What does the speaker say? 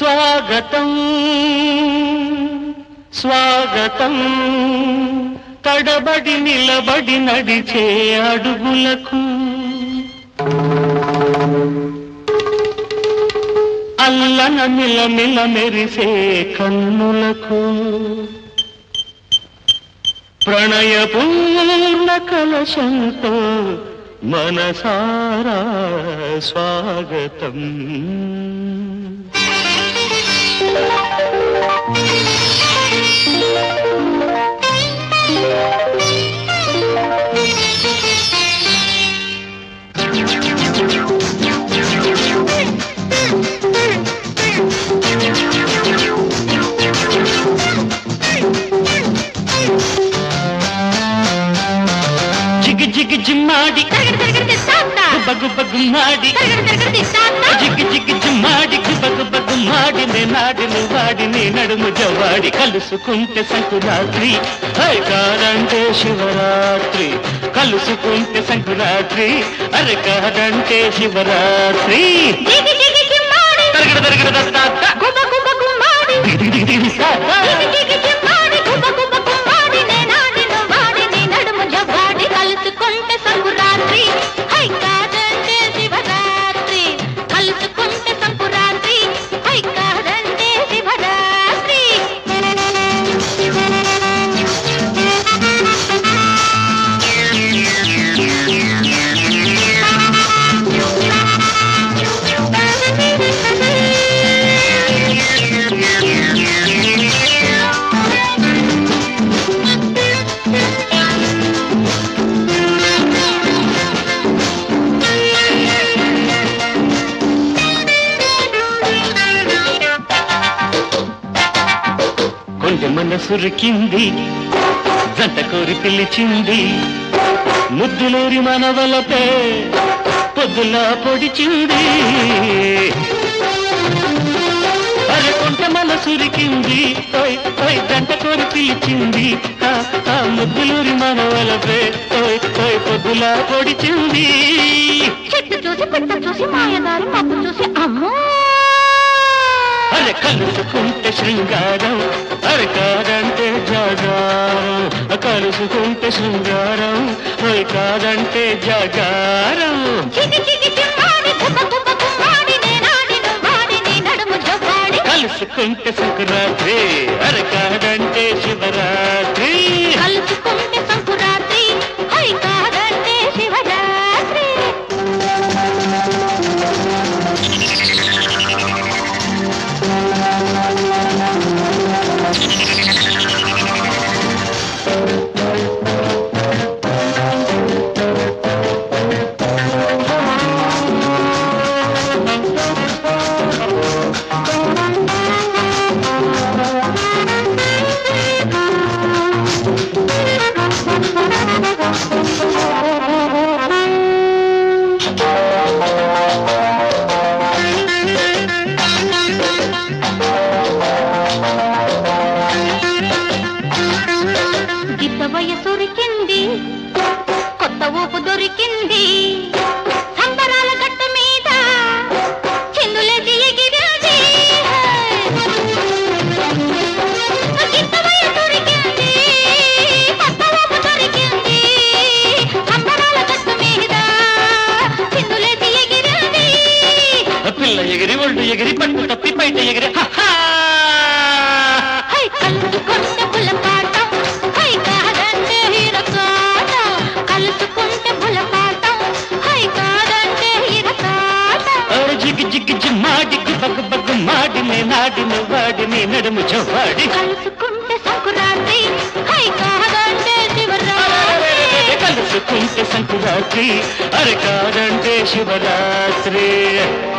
స్వాగతం స్వాగతం తడబడి నిలబడి నడిచే అడుగులకు అల్లన మిలమిల మెరిసే కన్నులకు ప్రణయపూర్ణ కలశంతో మనసారా స్వాగతం జిగి జిగి జిమ్మాడి బగ్గు బగ్గు మాడి జిగి జిగి జిమ్మాడి బగ్గు బగ్గు మాడి నే నాడిని వాడి నీ నడుము జవాడి కలుసుకుంటే సంకురాత్రి హై కాదంటే శివరాత్రి కలుసుకుంటే సంకురాత్రి అరే కాదంటే శివరాత్రి తరగడ తరగడ దత్తాత్త. దిగి దిగి దిగి తాత. కలుసుకుంటే సంకురాత్రి హై కాదంటే శివరాత్రి కలుసుకుంటే సంకురాత్రి హై కాదంటే శివరాత్రి కొంచెం మనసురికింది జంట కోరి పిలిచింది ముద్దులేరి మనవలపే పొద్దులా పొడిచింది అరే కొంట మనసురికింది ఓయ్ ఓయ్ జంట కోరి పిలిచింది ఆ, ఆ ముద్దులూరి మనవలపే ఓయ్ ఓయ్ పొద్దులా పొడిచింది చెట్టు చూసి పెట్ట చూసి మాయదారి పప్పు చూసి అమ్మో అరే కలుసుకుంటే శృంగారం అరే కాదంటే జాగారం కలుసుకుంటే శృంగారం అరే కాదంటే జాగారం చికి చికి చిమ్మాడి గుబ్బ గుబ్బ గుమ్మాడి నేనాడి నువ్వాడి నీ నడుము జవ్వాడి కలుసుకుంటే సంక్రాంతి అరే కాదంటే శివరాత్రి కలుసుకుంటే సంకురాత్రి హై కాదంటే శివరాత్రి గిద్ద వయసురికింది కొత్త ఊపు దొరికింది సంబరాల గట్ట మీద చిందులేసి ఎగిరాది గిద్ద వయసురికింది కొత్త ఊపు దొరికింది సంబరాల గట్ట మీద చిందులేసి ఎగిరాది పిల్ల ఎగిరి ఒళ్ళు ఎగిరి పట్టు తప్పి బయట ఎగిరి హహా! హై కలుసుకుంటే బులపాటం హై కాదంటే హీరకాట కలుసుకుంటే బులపాటం హై కాదంటే హీరకాట అరే జిగి జిగి జిమ్మాడి బగ్గు బగ్గు మాడి నే నాడిని వాడిని నడుము చవ్వాడి కలుసుకుంటే సంకురాత్రి హై కాదంటే శివరాత్రి కలుసుకుంటే సంకురాత్రి అరే కాదంటే శివరాత్రి